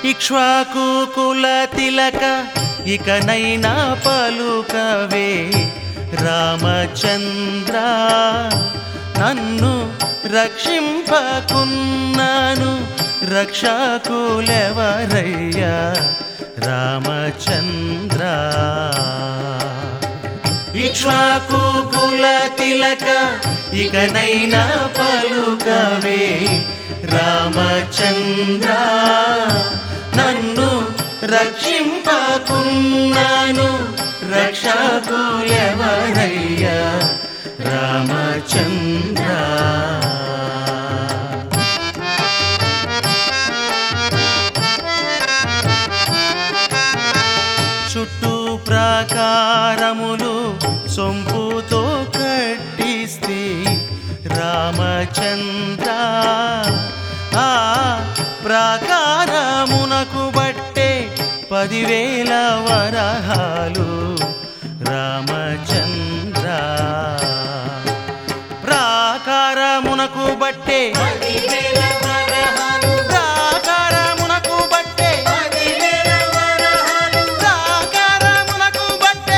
ఇక్ష్వాకు కుల తిలక ఇకనైనా పలుకవే రామచంద్ర నన్ను రక్షింపకున్నాను రక్షకులెవరయ్యా రామచంద్ర ఇక్ష్వాకు కుల తిలక ఇకనైనా పలుకవే రామచంద్ర నన్ను రక్షింపకున్నాను రక్షకులెవరయ్యా రామచంద్ర చుట్టూ ప్రాకారములు సొంపుతో కట్టిస్తే రామచంద్ర ఆ ప్రాకారమునకు బట్టే పదివేల వరహాలు రామచంద్ర ప్రాకారమునకు బట్టే ప్రాకారమునకు బట్టే ప్రాకారమునకు బట్టే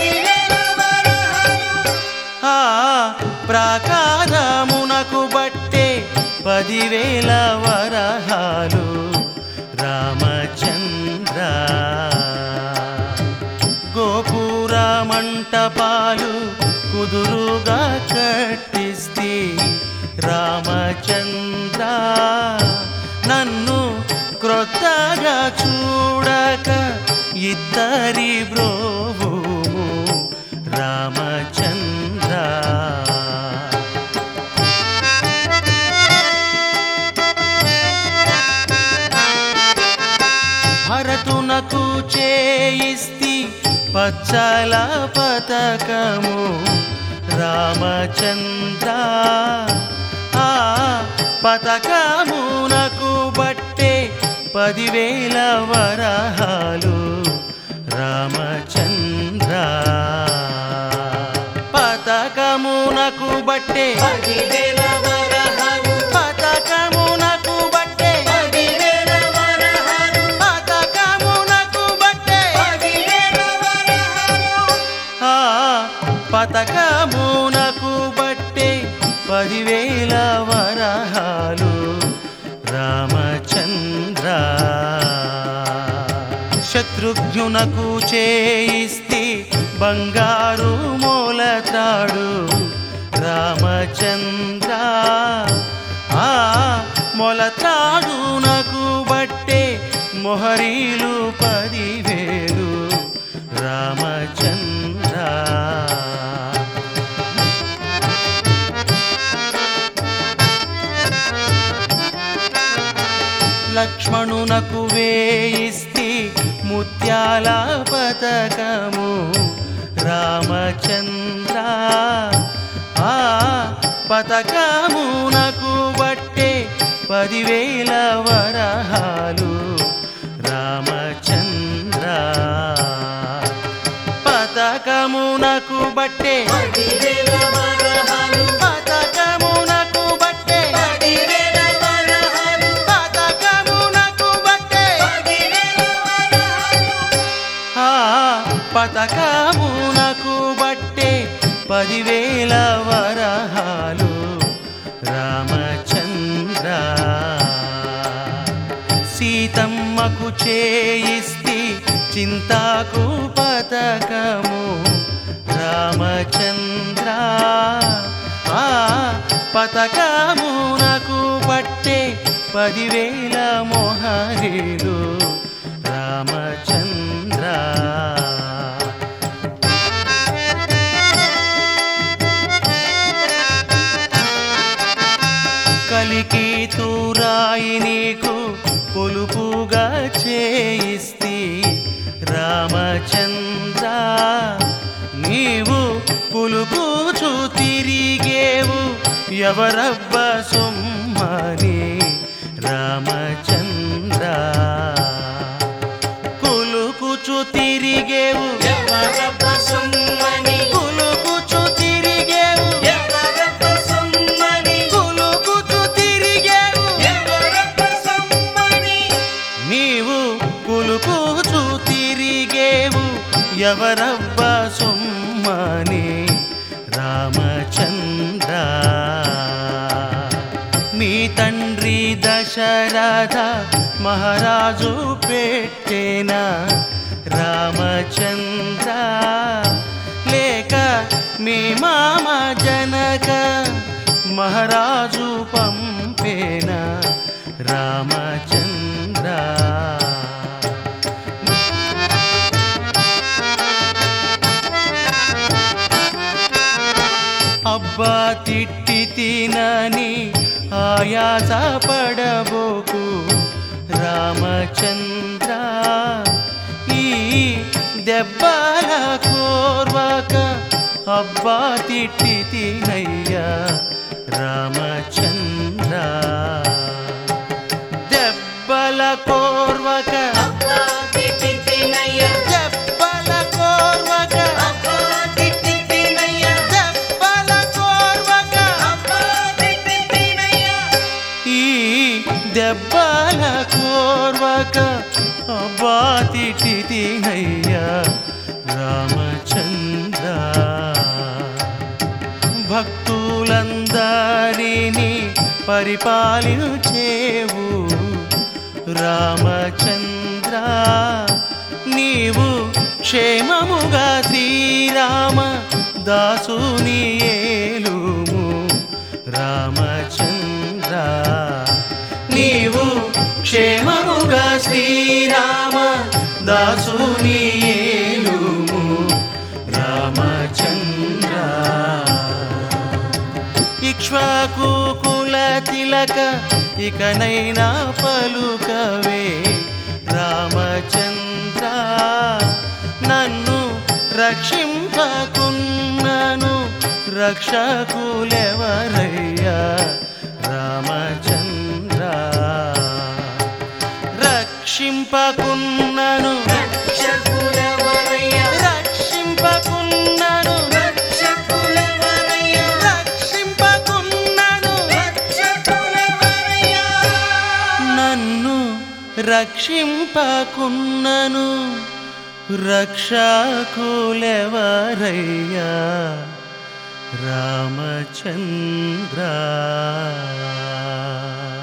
ఆ ప్రాకారమునకు బట్టే పదివేల వరహాలు రామచంద్ర గోపుర మంటపాలు కుదురుగా కట్టిస్తే రామచంద్ర నన్ను క్రొత్తగా చూడక ఇద్దరి బ్రోవుము రామచంద్ర భరతునకు చేయిస్తి పచ్చల పతకము రామచంద్ర ఆ పతకమునకు బట్టే పదివేల వరహాలు రామచంద్ర పతకమునకు బట్టే పతకమునకు బట్టే పతకమునకు బట్టే ఆ పతకమునకు బట్టే పదివేల వరహాలు రామచంద్ర శత్రుఘ్నునకు చేయిస్తి బంగారు మూలతాడు రామచంద్ర ఆ మొలతాడునకు బట్టే మొహరీలు పదివేలు రామచంద్ర లక్ష్మణునకు వేయిస్తి ముత్యాల పతకము రామచంద్ర ఆ పతకమునకు బట్టే పదివేల వరహాలు రామచంద్ర పతకమునకు బట్టే పతకమునకు బట్టే పతకమునకు బట్టే ఆ పతకమునకు బట్టే పదివేల వరహాలు రామచంద్ర సీతమ్మకు చేయిస్తి చింతాకు పతకము రామచంద్ర ఆ పతకమునకు బట్టే పదివేల మొహరీలు రామచంద్ర కలికి తూరాయి నీకు పొలుపుగా చేయిస్తి రామచంద్ర నీవు పులుపుచు తిరిగేవు ఎవరబ్బ సొమ్మని రామచంద్ర కులుకుచు తిరిగేవు కులుకుచు తిరిగేవు కులుకుచు తిరిగేవు నీవు ఎవరబ్బా సొమ్మని రామచంద్ర మీ తండ్రి దశరథ మహారాజు పెట్టేన రామచంద్ర లేక మీ మామ జనక మహారాజు పంపేన రామచంద్ర అబ్బా తిట్టి తినని ఆయాస పడబోకు రామచంద్ర ఈ దెబ్బల కోర్వక అబ్బా తిట్టి తినయ్యా రామచంద్ర దెబ్బల కోర్వక దెబ్బల కోర్వక దెబ్బల కోర్వక ఈ దెబ్బల కోర్వక అబ్బా తిట్టి తినయ్యా రామచంద్ర భక్తులందరినీ పరిపాలించేవు రామచంద్ర నీవు క్షేమముగా శ్రీరామ దాసుని ఏలుము రామచంద్ర నీవు క్షేమముగా శ్రీరామ దాసుని ఏలుము రామచంద్ర ఇక్ష్వాకు కుల తిలక ఇకనైనా పలుకవే రామచంద్ర నన్ను రక్షింపకున్నను రక్షకులెవరయ్యా రామచంద్ర రక్షింపకున్నను రక్షింపకున్నను రక్షింపకున్నను నన్ను రక్షింపకున్నను రక్షకులెవరయ్యా రామచంద్ర